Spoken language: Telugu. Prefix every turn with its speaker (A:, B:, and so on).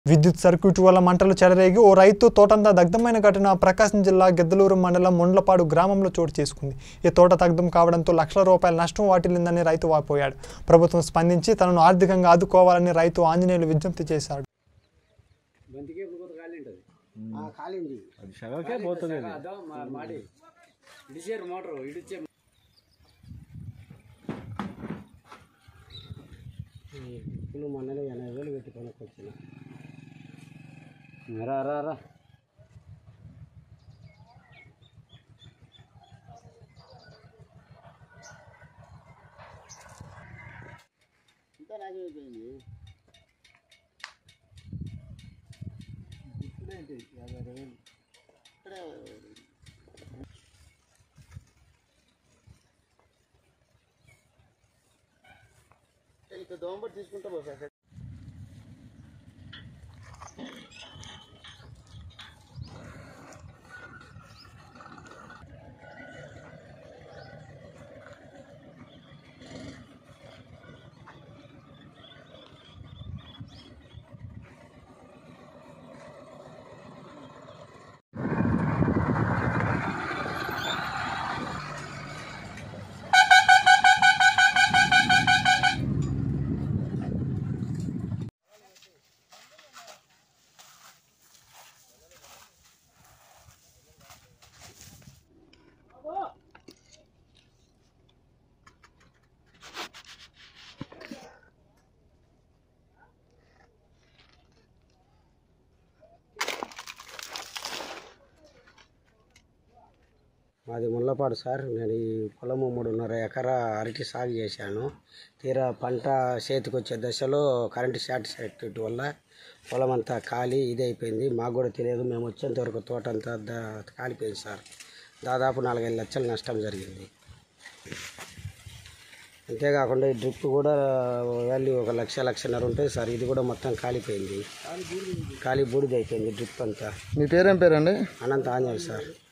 A: విద్యుత్ సర్క్యూట్ వల్ల మంటలు చెలరేగి ఓ రైతు తోటంతా దగ్ధమైన ఘటన ప్రకాశం జిల్లా గెద్దలూరు మండలం ముండ్లపాడు గ్రామంలో చోటు చేసుకుంది ఈ తోట దగ్ధం కావడంతో లక్షల రూపాయల నష్టం వాటిల్లిందని రైతు వాపోయాడు ప్రభుత్వం స్పందించి తనను ఆర్థికంగా ఆదుకోవాలని రైతు ఆంజనేయులు విజ్ఞప్తి చేశాడు
B: బంతికే ఇంకొక ఖాళీ ఉంటుంది
C: కాలింది
D: అది సగకే పోతుంది అది.
B: అదో మా- మాడి ఇడిచారు మోటారు ఇడిచే
C: ఇప్పుడు మొన్ననే ఎనభై వేలు పెట్టి కొనుక్కొచ్చిన రా రా రా ఇంకా నాశనం అయిపోయింది ఇప్పుడేంటి యాభై అరవై వేలు ఇక్కడ ఇక్కడ దోమబట్టి తీసుకుంటా పోసా మాది ముళ్ళపాడు సార్ నేను ఈ పొలము మూడున్నర ఎకరా అరటి సాగు చేశాను తీరా పంట చేతికి వచ్చే దశలో కరెంటు షార్ట్ సర్క్యూట్ వల్ల పొలం అంతా ఖాళీ ఇది అయిపోయింది మాకు కూడా తెలియదు మేము వచ్చేంత వరకు తోట అంతా దా- కాలిపోయింది సార్ దాదాపు నాలుగైదు లక్షల నష్టం జరిగింది అంతేకాకుండా ఈ డ్రిప్ కూడా వాల్యూ ఒక లక్ష లక్షన్నర ఉంటుంది సార్ ఇది కూడా మొత్తం కాలిపోయింది ఖాళీ బూడిద అయిపోయింది డ్రిప్ అంతా
D: మీ పేరేం పేరండి
C: అనంత ఆంజనేయ సార్